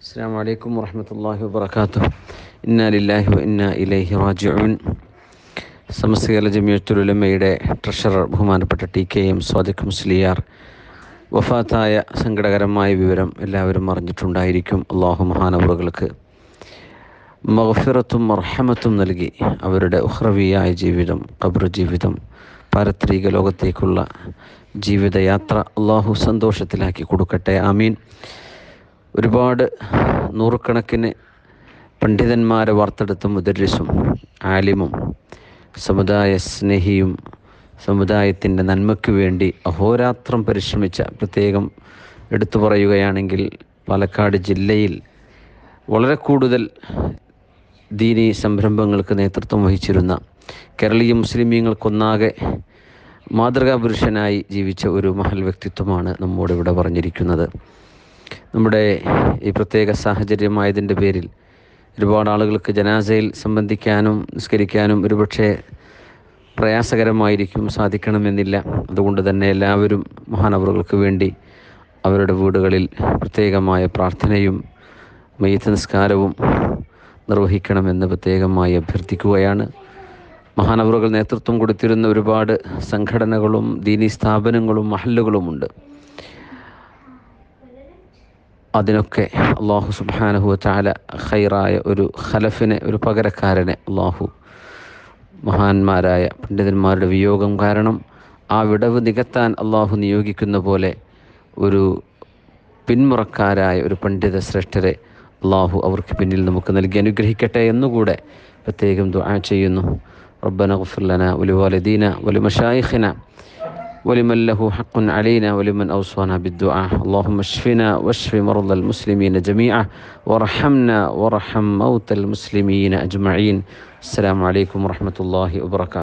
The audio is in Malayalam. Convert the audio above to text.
السلام عليكم ورحمة الله وبركاته إنا لله وإنا إليه راجعون സമസ്ത കേരള ജമിയത്തുലമയുടെ ട്രഷറർ ബഹുമാനപ്പെട്ട T K M Sadiq Musliyar വഫാത്തായ സങ്കടകരമായ വിവരം എല്ലാവരും അറിഞ്ഞിട്ടുണ്ടായിരിക്കും അള്ളാഹു മഹാനവറുകൾക്ക് മഹഫിറത്തും മർഹമത്തും നൽകി അവരുടെ ഉഹ്രവിയായ ജീവിതം ഖബർ ജീവിതം പാരത്രിക ലോകത്തേക്കുള്ള ജീവിതയാത്ര അള്ളാഹു സന്തോഷത്തിലാക്കി കൊടുക്കട്ടെ ആമീൻ ഒരുപാട് നൂറുകണക്കിന് പണ്ഡിതന്മാരെ വാർത്തെടുത്ത മുദരിസും ആലിമും സമുദായ സ്നേഹിയും സമുദായത്തിൻ്റെ നന്മയ്ക്ക് വേണ്ടി അഹോരാത്രം പരിശ്രമിച്ച പ്രത്യേകം എടുത്തു പറയുകയാണെങ്കിൽ പാലക്കാട് ജില്ലയിൽ വളരെ കൂടുതൽ ദീനി സംരംഭങ്ങൾക്ക് നേതൃത്വം വഹിച്ചിരുന്ന കേരളീയ മുസ്ലിമീങ്ങൾക്കൊന്നാകെ മാതൃകാ പുരുഷനായി ജീവിച്ച ഒരു മഹൽ വ്യക്തിത്വമാണ് നമ്മോട് ഇവിടെ പറഞ്ഞിരിക്കുന്നത് നമ്മുടെ ഈ പ്രത്യേക സാഹചര്യമായതിൻ്റെ പേരിൽ ഒരുപാട് ആളുകൾക്ക് ജനാസയിൽ സംബന്ധിക്കാനും നിസ്കരിക്കാനും ഒരുപക്ഷെ പ്രയാസകരമായിരിക്കും സാധിക്കണമെന്നില്ല അതുകൊണ്ട് തന്നെ എല്ലാവരും മഹാനവറുകൾക്ക് വേണ്ടി അവരുടെ വീടുകളിൽ പ്രത്യേകമായ പ്രാർത്ഥനയും മെയ്ത്ത് നിസ്കാരവും നിർവഹിക്കണമെന്ന് പ്രത്യേകമായി അഭ്യർത്ഥിക്കുകയാണ് മഹാനവറുകൾ നേതൃത്വം കൊടുത്തിരുന്ന ഒരുപാട് സംഘടനകളും ദീനീ സ്ഥാപനങ്ങളും മഹല്ലുകളുമുണ്ട് അതിനൊക്കെ അള്ളാഹു സുബാനഹു ചാല ഖൈറായ ഒരു ഖലഫിനെ ഒരു പകരക്കാരനെ അള്ളാഹു മഹാന്മാരായ പണ്ഡിതന്മാരുടെ വിയോഗം കാരണം ആ വിടവ് നികത്താൻ അള്ളാഹു നിയോഗിക്കുന്ന പോലെ ഒരു പിന്മുറക്കാരായ ഒരു പണ്ഡിത ശ്രേഷ്ഠരെ അള്ളാഹു അവർക്ക് പിന്നിൽ നമുക്ക് നൽകി അനുഗ്രഹിക്കട്ടെ എന്നുകൂടെ പ്രത്യേകം ദുആ ചെയ്യുന്നു ربنا اغفر لنا ولوالدينا ولمشايخنا ولمن له حق علينا ولمن أوصانا بالدعاء اللهم اشفنا واشف مرضى المسلمين جميعا وارحمنا وارحم موتى المسلمين أجمعين السلام عليكم ورحمة الله وبركاته